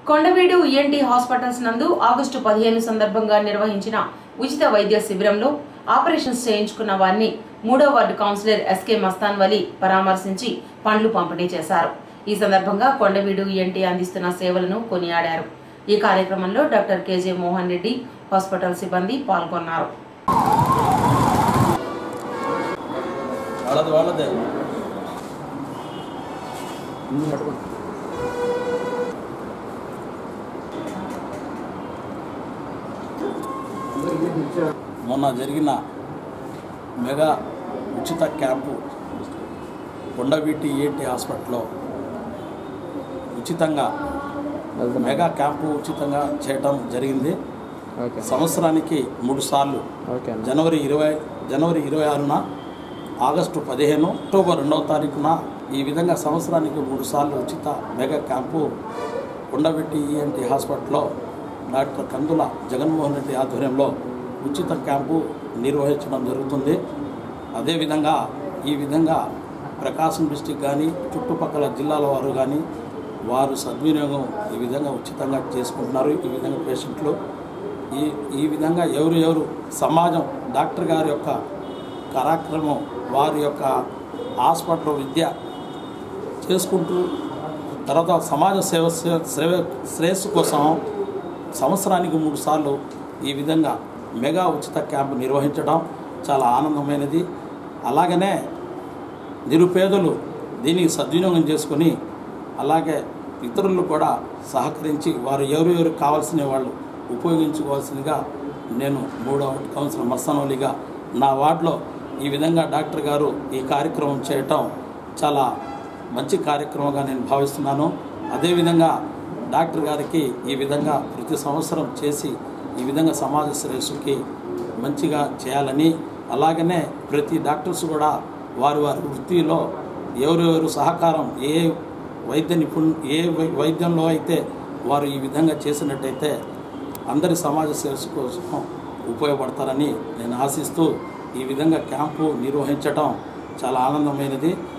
Kondaveedu ENT hospitals నందు August పదిహేను సందర్భంగా నిర్వహించిన ఉచిత వైద్య శిబిరంలో ఆపరేషన్స్ చేయించుకున్న వారిని మూడో ward councillor SK Mastan Vali పరామర్శించి పండ్లు పంపిణీ చేశారు ఈ సందర్భంగా కొండవీడు ఈఎన్టీ అందిస్తున్న సేవలను కొనియాడారు ఈ కార్యక్రమంలో doctor KJ Mohan Reddy hospital సిబ్బంది పాల్గొన్నారు వాళ్ళది వాళ్ళదే మొన్న జరిగిన మెగా ఉచిత క్యాంపు కొండవీటి ఏంటి హాస్పిటల్లో ఉచితంగా మెగా క్యాంపు ఉచితంగా చేయటం జరిగింది ఓకే సంవత్సరానికి మూడు సార్లు ఓకే అండి జనవరి ఇరవై జనవరి ఇరవై ఆరున ఆగస్టు పదిహేను అక్టోబర్ రెండవ తారీఖున ఈ విధంగా సంవత్సరానికి మూడు సార్లు ఉచిత మెగా క్యాంపు కొండబెట్టి ఈఎన్టీ హాస్పిటల్లో డాక్టర్ కందుల జగన్మోహన్ రెడ్డి ఆధ్వర్యంలో ఉచిత క్యాంపు నిర్వహించడం జరుగుతుంది అదేవిధంగా ఈ విధంగా ప్రకాశం డిస్టిక్ కానీ చుట్టుపక్కల జిల్లాల వారు కానీ వారు సద్వినియోగం ఈ విధంగా ఉచితంగా చేసుకుంటున్నారు ఈ విధంగా పేషెంట్లు ఈ ఈ విధంగా ఎవరు ఎవరు సమాజం డాక్టర్ గారి యొక్క కార్యక్రమం వారి యొక్క హాస్పిటల్ విద్య చేసుకుంటూ తర్వాత సమాజ సేవ సేవ శ్రేయస్సు కోసం సంవత్సరానికి మూడు సార్లు ఈ విధంగా మెగా ఉచిత క్యాంపు నిర్వహించడం చాలా ఆనందమైనది అలాగనే నిరుపేదలు దీనికి సద్వినియోగం చేసుకొని అలాగే ఇతరులు కూడా సహకరించి వారు ఎవరు ఎవరు కావాల్సిన వాళ్ళు ఉపయోగించుకోవాల్సిందిగా నేను మూడవ కౌన్సిలర్ మస్తానోలిగా నా వార్డులో ఈ విధంగా డాక్టర్ గారు ఈ కార్యక్రమం చేయటం చాలా మంచి కార్యక్రమంగా నేను భావిస్తున్నాను అదేవిధంగా డాక్టర్ గారికి ఈ విధంగా ప్రతి సంవత్సరం చేసి ఈ విధంగా సమాజ శ్రేయస్సుకి మంచిగా చేయాలని అలాగనే ప్రతి డాక్టర్స్ కూడా వారి వారి వృత్తిలో ఎవరెవరు సహకారం ఏ వైద్య నిపుణు ఏ వై- వైద్యంలో అయితే వారు ఈ విధంగా చేసినట్టయితే అందరి సమాజ శ్రేయస్సు కోసం ఉపయోగపడతారని నేను ఆశిస్తూ ఈ విధంగా క్యాంపు నిర్వహించడం చాలా ఆనందమైనది